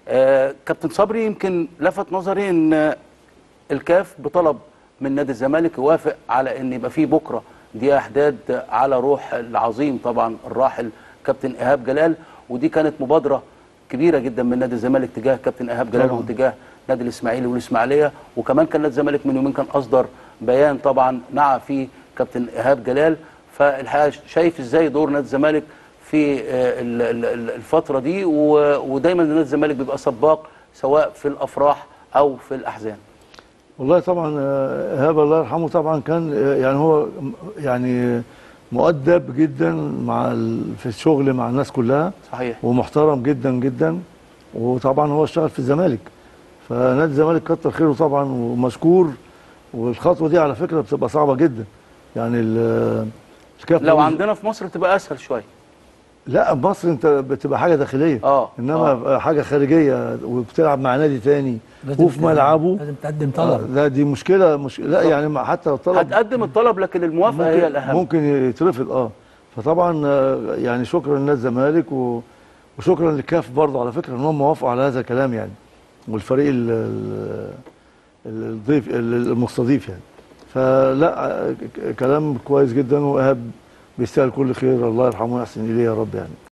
آه كابتن صبري يمكن لفت نظري ان الكاف بطلب من نادي الزمالك يوافق على ان يبقى فيه بكره دي احداد على روح العظيم طبعا الراحل كابتن ايهاب جلال ودي كانت مبادره كبيره جدا من نادي الزمالك تجاه كابتن ايهاب جلال طبعاً. وتجاه نادي الاسماعيلي والاسماعيليه وكمان كان نادي الزمالك من يومين كان اصدر بيان طبعا نعى فيه كابتن ايهاب جلال فالحقيقه شايف ازاي دور نادي الزمالك في آه، ال- ال- ال- الفتره دي و- ودايما نادي الزمالك بيبقى سباق سواء في الافراح او في الاحزان والله طبعا آه، ايهاب الله يرحمه طبعا كان آه، يعني هو م- يعني مؤدب جدا مع ال- في الشغل مع الناس كلها صحيح ومحترم جدا جدا وطبعا هو اشتغل في الزمالك فنادي الزمالك كتر خيره طبعا ومشكور والخطوه دي على فكره بتبقى صعبه جدا يعني ال- الكاف لو بيقول- عندنا في مصر تبقى اسهل شويه لا مصر انت بتبقى حاجه داخليه اه انما آه. حاجه خارجيه وبتلعب مع نادي تاني لازم وفي تقدم- ملعبه لازم تقدم آه، طلب لا دي مشكله مش لا بالظبط. يعني ما- حتى لو طلب هتقدم الطلب لكن الموافقه هي ممكن, الاهم ممكن يترفض اه فطبعا آه، يعني شكرا لنادي الزمالك و- وشكرا للكاف برضه على فكره ان هم وافقوا على هذا الكلام يعني والفريق ال- ال- ال- الضيف ال- المستضيف يعني فلا آه، ك- كلام كويس جدا وايهاب بيستاهل كل خير الله يرحمه ويحسن اليه يا رب يعني